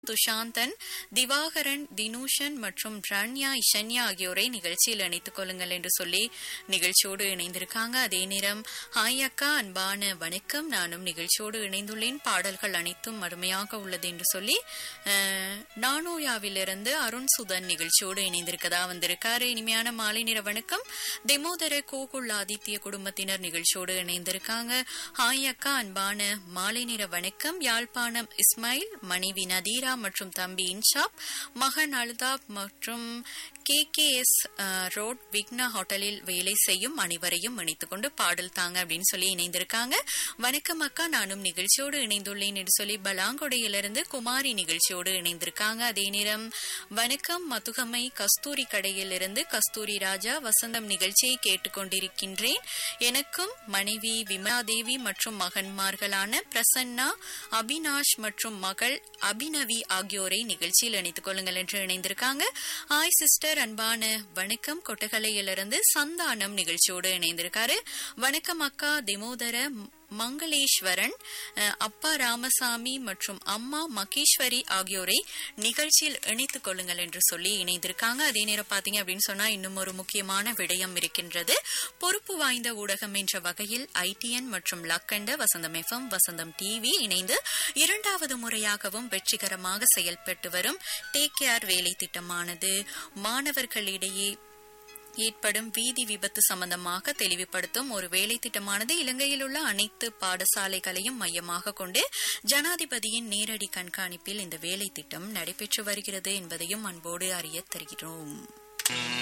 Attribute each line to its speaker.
Speaker 1: துஷாந்தன் திவாகரன் தினூஷன் மற்றும் ரன்யா இஷன்யா ஆகியோரை நிகழ்ச்சியில் இணைத்துக் கொள்ளுங்கள் என்று சொல்லி நிகழ்ச்சியோடு இணைந்திருக்காங்க அதே நேரம் ஹாய் அக்கா அன்பான வணக்கம் நானும் நிகழ்ச்சியோடு இணைந்துள்ளேன் பாடல்கள் அனைத்தும் அருமையாக உள்ளது என்று சொல்லி அஹ், நானோயாவிலிருந்து அருண் சுதன் நிகழ்ச்சியோடு இணைந்திருக்கதா வந்திருக்காரு இனிமையான மாலை நேர வணக்கம் தெமோதர கோகுல் ஆதித்ய குடும்பத்தினர் நிகழ்ச்சியோடு இணைந்திருக்காங்க ஹாய் அக்கா அன்பான மாலை நேர வணக்கம் யாழ்ப்பாணம் இஸ்மாயில் மனைவி நதீரா மற்றும் தம்பி இன்ஷாப் மகன் அல்தாப் மற்றும் K K S road Vigna ஹோட்டலில் வேலை செய்யும் அனைவரையும் இணைத்துக் கொண்டு பாடல் தாங்க அப்படின்னு சொல்லி இணைந்திருக்காங்க வணக்கம் அக்கா நானும் நிகழ்ச்சியோடு இணைந்துள்ளேன் என்று சொல்லி பலாங்கொடையிலிருந்து குமாரி நிகழ்ச்சியோடு இணைந்திருக்காங்க அதே நேரம் வணக்கம் மதுகமை கஸ்தூரி கடையிலிருந்து கஸ்தூரி ராஜா வசந்தம் நிகழ்ச்சியை கேட்டுக்கொண்டிருக்கின்றேன் எனக்கும் மனைவி விமலாதேவி மற்றும் மகன்மார்களான பிரசன்னா அபினாஷ் மற்றும் மகள் அபிநவி ஆகியோரை நிகழ்ச்சியில் இணைத்துக் கொள்ளுங்கள் என்று இணைந்திருக்காங்க ஹாய் சிஸ்டர் அன்பான வணக்கம் கொட்டகலையிலிருந்து சந்தானம் நிகழ்ச்சியோடு இணைந்திருக்காரு வணக்கம் அக்கா திமோதர மங்களேஸ்வரன் அஹ், அப்பா ராமசாமி மற்றும் அம்மா மகேஸ்வரி ஆகியோரை நிகழ்ச்சியில் இணைத்துக் கொள்ளுங்கள் என்று சொல்லி இணைந்திருக்காங்க அதே நேரம் பாத்தீங்க அப்படின்னு சொன்னா இன்னும் ஒரு முக்கியமான விடயம் இருக்கின்றது பொறுப்பு வாய்ந்த ஊடகம் என்ற வகையில் ஐடிஎன் மற்றும் லக்கண்ட வசந்தம் எஃப்எம் வசந்தம் டிவி இணைந்து இரண்டாவது முறையாகவும் வெற்றிகரமாக செயல்பட்டு வரும் டேக் கேர் வேலை திட்டமானது மாணவர்களிடையே ஏற்படும் வீதி விபத்து சம்பந்தமாக தெளிவுபடுத்தும் ஒரு வேலை திட்டமானது இலங்கையில் உள்ள அனைத்து பாடசாலைகளையும் மையமாக கொண்டு ஜனாதிபதியின் நேரடி கண்காணிப்பில் இந்த வேலை திட்டம் நடைபெற்று வருகிறது என்பதையும் அன்போடு அறிய தருகிறோம்